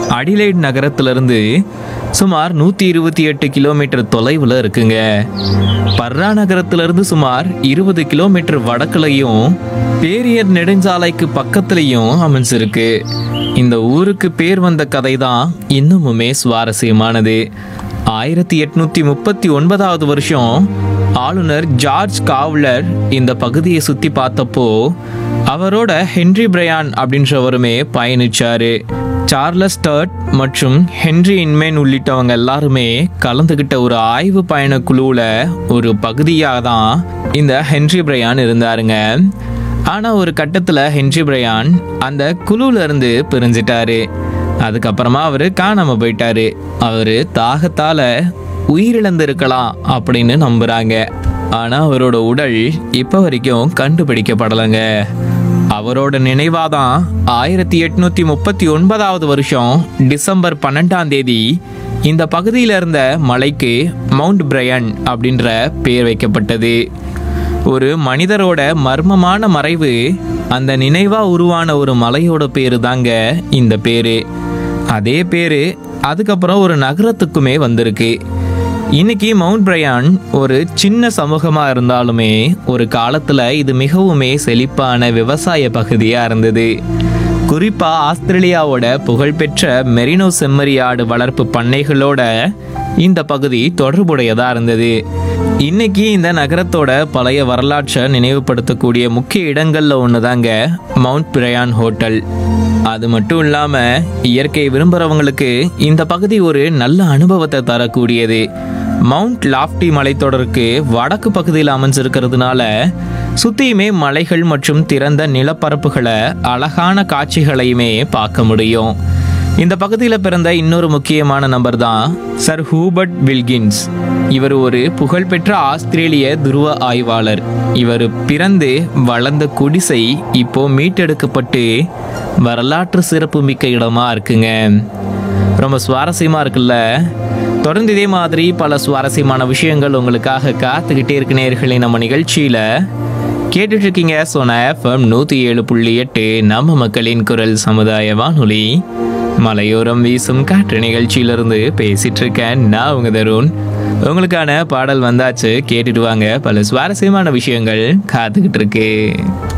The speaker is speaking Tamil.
அடிலைட் நகரத்திலிருந்து சுமார் நூற்றி இருபத்தி எட்டு கிலோமீட்டர் தொலைவில் இருக்குங்க பர்ரா நகரத்திலிருந்து சுமார் இருபது கிலோமீட்டர் வடக்குலையும் பேரியர் நெடுஞ்சாலைக்கு பக்கத்துலையும் அமைஞ்சிருக்கு இந்த ஊருக்கு பேர் வந்த கதை தான் இன்னமுமே சுவாரஸ்யமானது ஆயிரத்தி எட்நூத்தி முப்பத்தி ஒன்பதாவது வருஷம் ஆளுநர் ஜார்ஜ் காவ்லர் இந்த பகுதியை சுத்தி பார்த்தப்போ அவரோட ஹென்றி பிரையான் அப்படின்றவருமே பயணிச்சாரு சார்லஸ் டர்ட் மற்றும் ஹென்றி இன்மேன் உள்ளிட்டவங்க எல்லாருமே கலந்துகிட்ட ஒரு ஆய்வு பயண குழுவில் ஒரு பகுதியாக தான் இந்த ஹென்றி பிரையான் இருந்தாருங்க ஆனா ஒரு கட்டத்துல ஹென்றி பிரையான் அந்த குழுல இருந்து பிரிஞ்சிட்டாரு அதுக்கப்புறமா அவரு காணாம போயிட்டாரு அவரு தாகத்தால உயிரிழந்திருக்கலாம் அப்படின்னு நம்புறாங்க ஆனா அவரோட உடல் இப்ப வரைக்கும் கண்டுபிடிக்கப்படலைங்க அவரோட நினைவாதான் ஆயிரத்தி எட்நூத்தி முப்பத்தி ஒன்பதாவது வருஷம் டிசம்பர் பன்னெண்டாம் தேதி இந்த பகுதியில இருந்த மலைக்கு மவுண்ட் பிரையன் அப்படின்ற பெயர் வைக்கப்பட்டது ஒரு மனிதரோட மர்மமான மறைவு அந்த நினைவா உருவான ஒரு மலையோட பேரு தாங்க இந்த பேரு அதே பேரு அதுக்கப்புறம் ஒரு நகரத்துக்குமே வந்திருக்கு இன்னைக்கு மவுண்ட் பிரையான் ஒரு சின்ன சமூகமா இருந்தாலுமே ஒரு காலத்துல இது மிகவுமே செழிப்பான விவசாய பகுதியா இருந்தது குறிப்பா ஆஸ்திரேலியாவோட புகழ்பெற்ற மெரினோ செம்மறி ஆடு வளர்ப்பு பண்ணைகளோட இந்த பகுதி தொடர்புடையதா இருந்தது இன்னைக்கு இந்த நகரத்தோட பழைய வரலாற்றை நினைவுபடுத்தக்கூடிய முக்கிய இடங்கள்ல ஒண்ணுதாங்க மவுண்ட் பிரயான் ஹோட்டல் அது மட்டும் இல்லாம இயற்கை விரும்புறவங்களுக்கு இந்த பகுதி ஒரு நல்ல அனுபவத்தை தரக்கூடியது மவுண்ட் லாஃப்டி மலைத்தொடருக்கு வடக்கு பகுதியில் அமைஞ்சிருக்கிறதுனால சுத்தியுமே மலைகள் மற்றும் திறந்த நிலப்பரப்புகளை அழகான காட்சிகளையுமே பார்க்க முடியும் இந்த பகுதியில் பிறந்த இன்னொரு முக்கியமான நபர் தான் சர் ஹூபர்ட் வில்கின்ஸ் இவர் ஒரு புகழ்பெற்ற ஆஸ்திரேலிய துருவ ஆய்வாளர் இவர் பிறந்து வளர்ந்த குடிசை இப்போ மீட்டெடுக்கப்பட்டு வரலாற்று சிறப்பு மிக்க இடமா இருக்குங்க ரொம்ப சுவாரஸ்யமா இருக்குல்ல தொடர்ந்து இதே மாதிரி பல சுவாரஸ்யமான விஷயங்கள் உங்களுக்காக காத்துக்கிட்டே இருக்கு நேர்களே நம்ம நிகழ்ச்சியில கேட்டுட்டு இருக்கீங்க சோனா எஃப்எம் நூற்றி ஏழு புள்ளி எட்டு நம்ம மக்களின் குரல் சமுதாய வானொலி மலையோரம் வீசும் காற்று நிகழ்ச்சியிலிருந்து பேசிட்டு இருக்கேன் நான் உங்க தருண் உங்களுக்கான பாடல் வந்தாச்சு கேட்டுட்டு வாங்க பல சுவாரஸ்யமான விஷயங்கள் காத்துக்கிட்டு இருக்கு